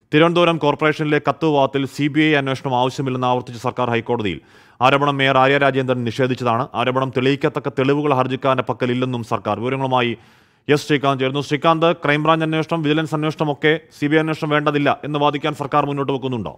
തിരുവനന്തപുരം കോർപ്പറേഷനിലെ കത്ത് വിവാദത്തിൽ സി ബി ഐ അന്വേഷണം ആവശ്യമില്ലെന്ന് ആവർത്തിച്ച് സർക്കാർ ഹൈക്കോടതിയിൽ ആരോപണം മേയർ ആര്യ രാജേന്ദ്രൻ നിഷേധിച്ചതാണ് ആരോപണം തെളിയിക്കത്തക്ക തെളിവുകൾ ഹർജിക്കാരന്റെ പക്കലില്ലെന്നും സർക്കാർ വിവരങ്ങളുമായി എസ് ശ്രീകാന്ത് ചേർന്നു ശ്രീകാന്ത് ക്രൈംബ്രാഞ്ച് അന്വേഷണം വിജിലൻസ് അന്വേഷണം ഒക്കെ സി ബി ഐ അന്വേഷണം വേണ്ടതില്ല എന്ന് വാദിക്കാൻ സർക്കാർ മുന്നോട്ട് വെക്കുന്നുണ്ടോ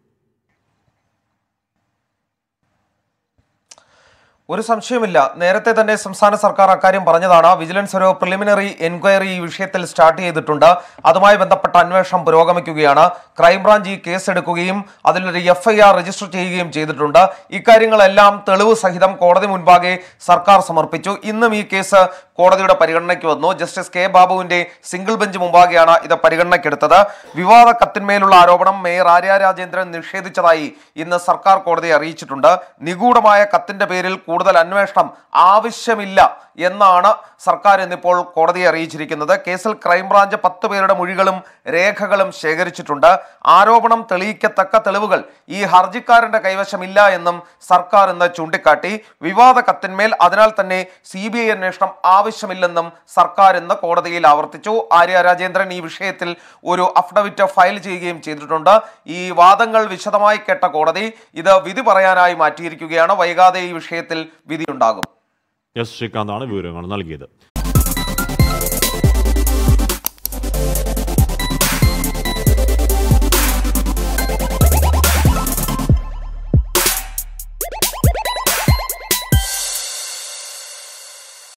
ഒരു സംശയമില്ല നേരത്തെ തന്നെ സംസ്ഥാന സർക്കാർ അക്കാര്യം പറഞ്ഞതാണ് വിജിലൻസ് ഒരു പ്രിലിമിനറി എൻക്വയറി ഈ വിഷയത്തിൽ സ്റ്റാർട്ട് ചെയ്തിട്ടുണ്ട് അതുമായി ബന്ധപ്പെട്ട അന്വേഷണം പുരോഗമിക്കുകയാണ് ക്രൈംബ്രാഞ്ച് ഈ കേസ് എടുക്കുകയും അതിലൊരു എഫ് ഐ ആർ രജിസ്റ്റർ ചെയ്യുകയും ചെയ്തിട്ടുണ്ട് ഇക്കാര്യങ്ങളെല്ലാം തെളിവ് സഹിതം കോടതി മുൻപാകെ സർക്കാർ സമർപ്പിച്ചു ഇന്നും ഈ കേസ് കോടതിയുടെ പരിഗണനയ്ക്ക് വന്നു ജസ്റ്റിസ് കെ ബാബുവിന്റെ സിംഗിൾ ബെഞ്ച് മുമ്പാകെയാണ് ഇത് പരിഗണനയ്ക്കെടുത്തത് വിവാദ കത്തിന്മേലുള്ള ആരോപണം മേയർ ആര്യ രാജേന്ദ്രൻ നിഷേധിച്ചതായി ഇന്ന് സർക്കാർ കോടതിയെ അറിയിച്ചിട്ടുണ്ട് നിഗൂഢമായ കത്തിന്റെ പേരിൽ കൂടുതൽ അന്വേഷണം ആവശ്യമില്ല എന്നാണ് സർക്കാർ ഇന്നിപ്പോൾ കോടതിയെ അറിയിച്ചിരിക്കുന്നത് കേസിൽ ക്രൈംബ്രാഞ്ച് പത്ത് പേരുടെ മൊഴികളും രേഖകളും ശേഖരിച്ചിട്ടുണ്ട് ആരോപണം തെളിയിക്കത്തക്ക തെളിവുകൾ ഈ ഹർജിക്കാരന്റെ കൈവശമില്ല എന്നും സർക്കാർ ഇന്ന് ചൂണ്ടിക്കാട്ടി വിവാദ കത്തിന്മേൽ അതിനാൽ തന്നെ സി ബി ഐ അന്വേഷണം ആവശ്യമില്ലെന്നും സർക്കാർ ഇന്ന് കോടതിയിൽ ആവർത്തിച്ചു ആര്യ രാജേന്ദ്രൻ ഈ വിഷയത്തിൽ ഒരു അഫിഡവിറ്റ് ഫയൽ ചെയ്യുകയും ചെയ്തിട്ടുണ്ട് ഈ വാദങ്ങൾ വിശദമായി കേട്ട കോടതി ഇത് വിധി പറയാനായി മാറ്റിയിരിക്കുകയാണ് വൈകാതെ ഈ വിഷയത്തിൽ വിധിയുണ്ടാകും എസ് ശ്രീകാന്താണ് വിവരങ്ങൾ നൽകിയത്